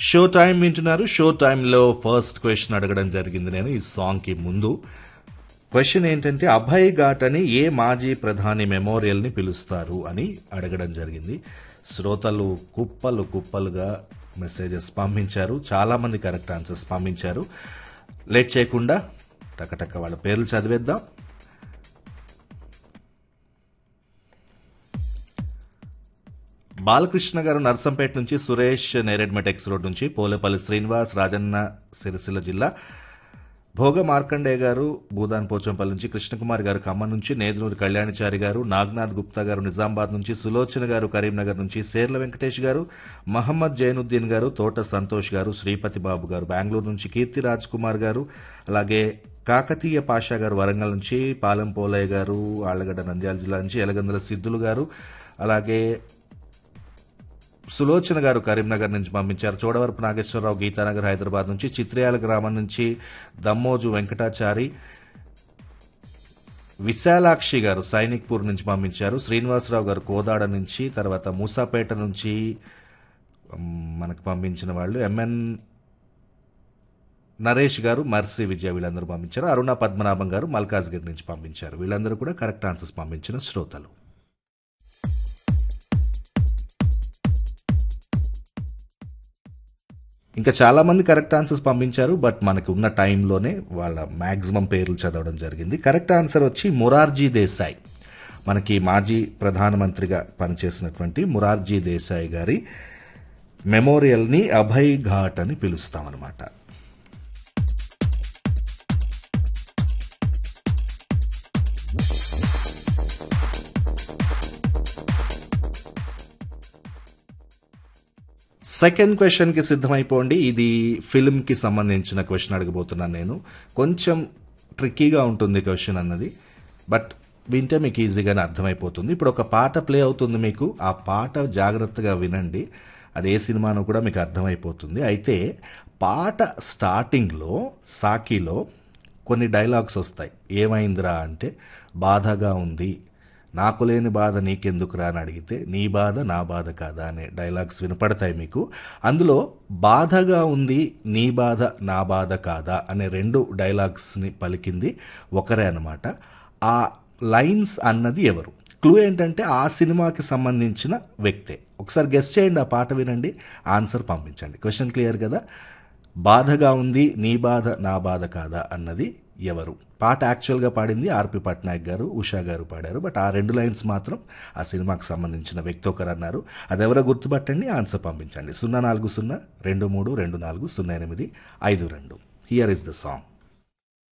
show time వింటున్నారు show టైంలో first question అడగడం జరిగింది నేను ఈ సాంగ్కి ముందు క్వశ్చన్ ఏంటంటే అభయ్ ఘాట్ అని ఏ మాజీ ప్రధాని మెమోరియల్ని పిలుస్తారు అని అడగడం జరిగింది శ్రోతలు కుప్పలు కుప్పలుగా మెసేజెస్ పంపించారు చాలా మంది కరెక్ట్ ఆన్సర్స్ పంపించారు లేట్ చేయకుండా టకటక వాళ్ళ పేర్లు చదివేద్దాం బాలకృష్ణ గారు నర్సంపేట నుంచి సురేష్ నేరెడ్మెట్ ఎక్స్ రోడ్ నుంచి పోలేపల్లి శ్రీనివాస్ రాజన్న సిరిసిల్ల జిల్లా భోగ మార్కండే గారు భూదాన్ పోచంపల్లి నుంచి కృష్ణకుమార్ గారు ఖమ్మం నుంచి నేదునూరి కళ్యాణిచారి గారు నాగ్నాథ్ గుప్తా గారు నిజామాబాద్ నుంచి సులోచన గారు కరీంనగర్ నుంచి సేర్ల వెంకటేష్ గారు మహమ్మద్ జైనుద్దీన్ గారు తోట సంతోష్ గారు శ్రీపతి బాబు గారు బెంగళూరు నుంచి కీర్తి రాజ్ కుమార్ గారు అలాగే కాకతీయ పాషా గారు వరంగల్ నుంచి పాలెం పోలయ్య గారు ఆళ్లగడ్డ నంద్యాల జిల్లా నుంచి ఎలగందల సిద్ధులు గారు అలాగే సులోచన గారు కరీంనగర్ నుంచి పంపించారు చోడవరపు నాగేశ్వరరావు గీతానగర్ హైదరాబాద్ నుంచి చిత్రయాల గ్రామం నుంచి దమ్మోజు వెంకటాచారి విశాలాక్షి గారు సైనిక్పూర్ నుంచి పంపించారు శ్రీనివాసరావు గారు కోదాడ నుంచి తర్వాత మూసాపేట నుంచి ఉమ్, మనకు పంపించిన వాళ్ళు ఎంఎన్ నరేష్ గారు మర్సి విజయ వీళ్ళందరూ పంపించారు అరుణ పద్మనాభం గారు మల్కాజ్గిరి నుంచి పంపించారు వీళ్ళందరూ కూడా కరెక్ట్ ఆన్సర్స్ పంపించిన శ్రోతలు ఇంకా చాలా మంది కరెక్ట్ ఆన్సర్స్ పంపించారు బట్ మనకు ఉన్న టైంలోనే వాళ్ళ మ్యాక్సిమం పేర్లు చదవడం జరిగింది కరెక్ట్ ఆన్సర్ వచ్చి మొరార్జీ దేశాయ్ మనకి మాజీ ప్రధానమంత్రిగా పనిచేసినటువంటి మొరార్జీ దేశాయ్ గారి మెమోరియల్ని అభయ్ ఘాట్ అని పిలుస్తామన్నమాట సెకండ్ క్వశ్చన్కి సిద్ధమైపోండి ఇది ఫిల్మ్కి సంబంధించిన క్వశ్చన్ అడగబోతున్నాను నేను కొంచెం ట్రిక్కీగా ఉంటుంది క్వశ్చన్ అన్నది బట్ వింటే మీకు ఈజీగానే అర్థమైపోతుంది ఇప్పుడు ఒక పాట ప్లే అవుతుంది మీకు ఆ పాట జాగ్రత్తగా వినండి అది ఏ సినిమానో కూడా మీకు అర్థమైపోతుంది అయితే పాట స్టార్టింగ్లో సాకిలో కొన్ని డైలాగ్స్ వస్తాయి ఏమైందిరా అంటే బాధగా ఉంది నాకు లేని బాధ నీకెందుకురా అని అడిగితే నీ బాధ నా బాధ కాదా అనే డైలాగ్స్ వినపడతాయి మీకు అందులో బాధగా ఉంది నీ బాధ నా బాధ కాదా అనే రెండు డైలాగ్స్ని పలికింది ఒకరే అనమాట ఆ లైన్స్ అన్నది ఎవరు క్లూ ఏంటంటే ఆ సినిమాకి సంబంధించిన వ్యక్తే ఒకసారి గెస్ట్ చేయండి ఆ పాట వినండి ఆన్సర్ పంపించండి క్వశ్చన్ క్లియర్ కదా బాధగా ఉంది నీ బాధ నా బాధ కాదా అన్నది ఎవరు పాట యాక్చువల్గా పాడింది ఆర్పి పట్నాయక్ గారు ఉషా గారు పాడారు బట్ ఆ రెండు లైన్స్ మాత్రం ఆ సినిమాకి సంబంధించిన వ్యక్తి ఒకరు అన్నారు అదెవరో గుర్తుపట్టండి ఆన్సర్ పంపించండి సున్నా నాలుగు సున్నా రెండు మూడు రెండు నాలుగు సున్నా ఎనిమిది ఐదు రెండు హియర్ ఇస్ ద సాంగ్